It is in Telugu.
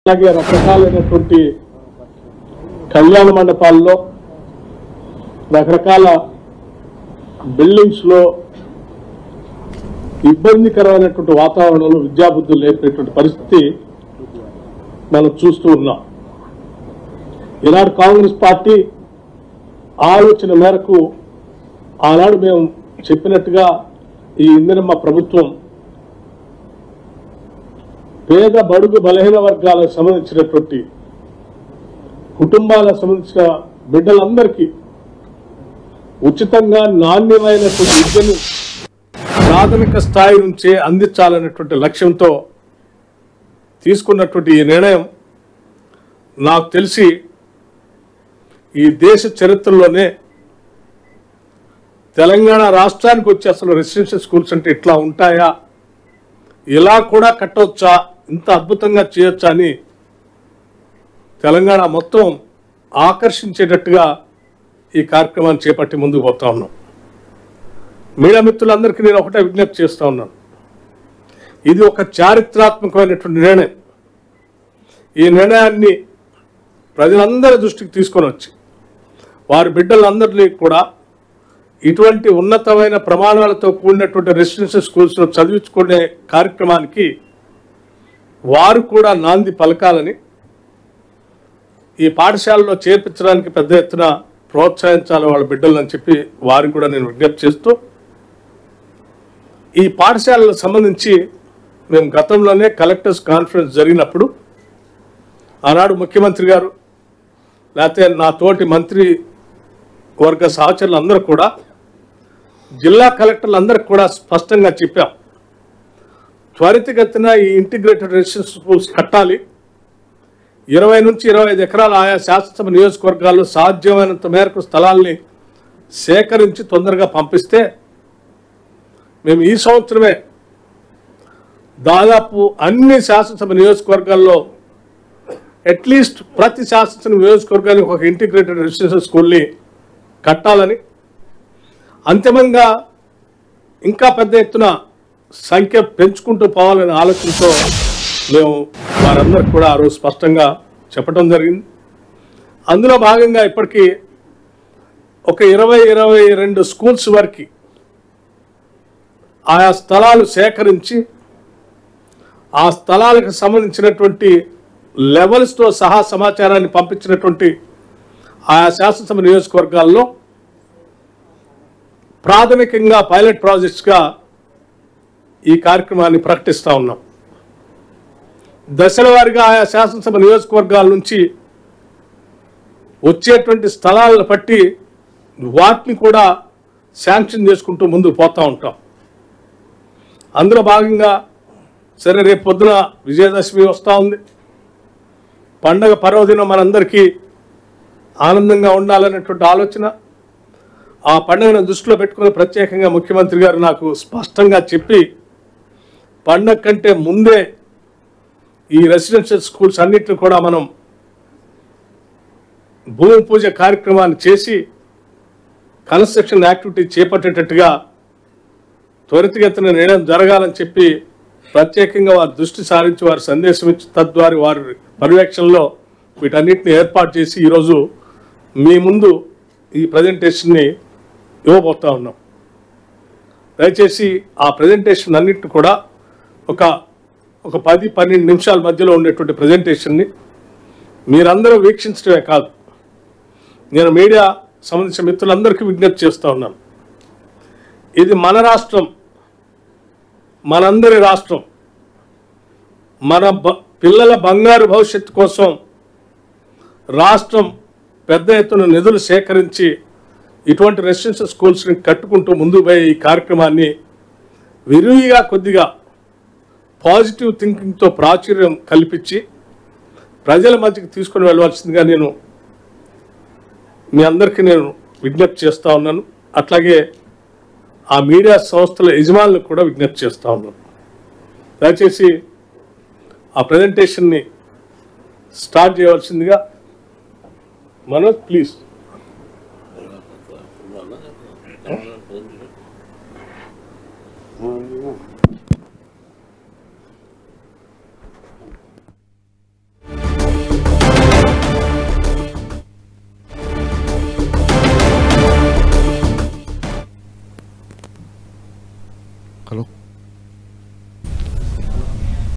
అలాగే రకరకాలైనటువంటి కళ్యాణ మండపాల్లో రకరకాల బిల్డింగ్స్ లో ఇబ్బందికరమైనటువంటి వాతావరణంలో విద్యాబుద్ధులు నేర్పేటువంటి పరిస్థితి మనం చూస్తూ ఉన్నాం ఈనాడు కాంగ్రెస్ పార్టీ ఆలోచన మేరకు ఆనాడు మేము చెప్పినట్టుగా ఈ ఇందిరమ్మ ప్రభుత్వం పేద బడుగు బలహీన వర్గాలకు సంబంధించినటువంటి కుటుంబాలకు సంబంధించిన బిడ్డలందరికీ ఉచితంగా నాణ్యమైనటువంటి విద్యను ప్రాథమిక స్థాయి నుంచే అందించాలనేటువంటి లక్ష్యంతో తీసుకున్నటువంటి ఈ నిర్ణయం నాకు తెలిసి ఈ దేశ చరిత్రలోనే తెలంగాణ రాష్ట్రానికి వచ్చి అసలు రెసిడెన్షియల్ స్కూల్స్ అంటే ఇట్లా ఉంటాయా ఇలా కూడా కట్టవచ్చా ఇంత అద్భుతంగా చేయొచ్చా అని తెలంగాణ మొత్తం ఆకర్షించేటట్టుగా ఈ కార్యక్రమాన్ని చేపట్టి ముందుకు పోతా ఉన్నాం మీడియా మిత్రులందరికీ నేను ఒకటే విజ్ఞప్తి చేస్తా ఉన్నాను ఇది ఒక చారిత్రాత్మకమైనటువంటి నిర్ణయం ఈ నిర్ణయాన్ని ప్రజలందరి దృష్టికి తీసుకొని వచ్చి వారి బిడ్డలందరినీ కూడా ఇటువంటి ఉన్నతమైన ప్రమాణాలతో కూడినటువంటి రెసిడెన్షియల్ స్కూల్స్లో చదివించుకునే కార్యక్రమానికి వారు కూడా నాంది పలకాలని ఈ పాఠశాలలో చేర్పించడానికి పెద్ద ఎత్తున ప్రోత్సహించాలి వాళ్ళ బిడ్డలని చెప్పి వారికి కూడా నేను విజ్ఞప్తి చేస్తూ ఈ పాఠశాలకు సంబంధించి మేము గతంలోనే కలెక్టర్స్ కాన్ఫరెన్స్ జరిగినప్పుడు ఆనాడు ముఖ్యమంత్రి గారు లేకపోతే నా తోటి మంత్రి వర్గ సహచరులు అందరూ కూడా జిల్లా కలెక్టర్లు అందరికి కూడా స్పష్టంగా చెప్పాం త్వరితగతిన ఈ ఇంటిగ్రేటెడ్ రెసిడెన్షియల్ స్కూల్స్ కట్టాలి ఇరవై నుంచి ఇరవై ఐదు ఎకరాల ఆయా శాసనసభ నియోజకవర్గాల్లో సాధ్యమైనంత మేరకు స్థలాల్ని సేకరించి తొందరగా పంపిస్తే మేము ఈ సంవత్సరమే దాదాపు అన్ని శాసనసభ నియోజకవర్గాల్లో అట్లీస్ట్ ప్రతి శాసనసభ నియోజకవర్గానికి ఒక ఇంటిగ్రేటెడ్ రెసిడెన్షియల్ స్కూల్ని కట్టాలని అంతిమంగా ఇంకా పెద్ద ఎత్తున సంఖ్య పెంచుకుంటూ పోవాలనే ఆలోచనతో మేము వారందరికి కూడా ఆ రోజు స్పష్టంగా చెప్పడం జరిగింది అందులో భాగంగా ఇప్పటికీ ఒక ఇరవై ఇరవై రెండు స్కూల్స్ వరకు ఆయా స్థలాలు సేకరించి ఆ స్థలాలకు సంబంధించినటువంటి లెవెల్స్తో సహా సమాచారాన్ని పంపించినటువంటి ఆయా శాసనసభ నియోజకవర్గాల్లో ప్రాథమికంగా పైలట్ ప్రాజెక్ట్స్గా ఈ కార్యక్రమాన్ని ప్రకటిస్తూ ఉన్నాం దశల వారీగా ఆయా శాసనసభ నియోజకవర్గాల నుంచి వచ్చేటువంటి స్థలాలను బట్టి వాటిని కూడా శాంక్షన్ చేసుకుంటూ ముందుకు పోతూ ఉంటాం అందులో భాగంగా సరే రేపు పొద్దున విజయదశమి వస్తూ ఉంది పండగ పర్వదినం మనందరికీ ఆనందంగా ఉండాలనేటువంటి ఆలోచన ఆ పండుగను దృష్టిలో పెట్టుకుని ప్రత్యేకంగా ముఖ్యమంత్రి గారు నాకు స్పష్టంగా చెప్పి పండగ కంటే ముందే ఈ రెసిడెన్షియల్ స్కూల్స్ అన్నిటిని కూడా మనం భూమి పూజ కార్యక్రమాన్ని చేసి కన్స్ట్రక్షన్ యాక్టివిటీ చేపట్టేటట్టుగా త్వరితగతిన నిర్ణయం జరగాలని చెప్పి ప్రత్యేకంగా వారి దృష్టి సారించి వారి సందేశం ఇచ్చి తద్వారా వారి పర్యవేక్షణలో వీటన్నిటిని ఏర్పాటు చేసి ఈరోజు మీ ముందు ఈ ప్రజెంటేషన్ని ఇవ్వబోతా ఉన్నాం దయచేసి ఆ ప్రజెంటేషన్ అన్నిటిని కూడా ఒక ఒక పది పన్నెండు నిమిషాల మధ్యలో ఉండేటువంటి ప్రజెంటేషన్ని మీరందరూ వీక్షించడమే కాదు నేను మీడియా సంబంధించిన మిత్రులందరికీ విజ్ఞప్తి చేస్తూ ఉన్నాను ఇది మన రాష్ట్రం మనందరి రాష్ట్రం మన బ- పిల్లల బంగారు భవిష్యత్తు కోసం రాష్ట్రం పెద్ద ఎత్తున నిధులు సేకరించి ఇటువంటి రెసిడెన్షియల్ స్కూల్స్ని కట్టుకుంటూ ముందుకు పోయే ఈ కార్యక్రమాన్ని విరివిగా కొద్దిగా పాజిటివ్ థింకింగ్తో ప్రాచుర్యం కల్పించి ప్రజల మధ్యకి తీసుకొని వెళ్ళవలసిందిగా నేను మీ అందరికీ నేను విజ్ఞప్తి చేస్తూ ఉన్నాను అట్లాగే ఆ మీడియా సంస్థల యజమానులకు కూడా విజ్ఞప్తి చేస్తూ ఉన్నాను దయచేసి ఆ ప్రజెంటేషన్ని స్టార్ట్ చేయవలసిందిగా మనోజ్ ప్లీజ్ హలో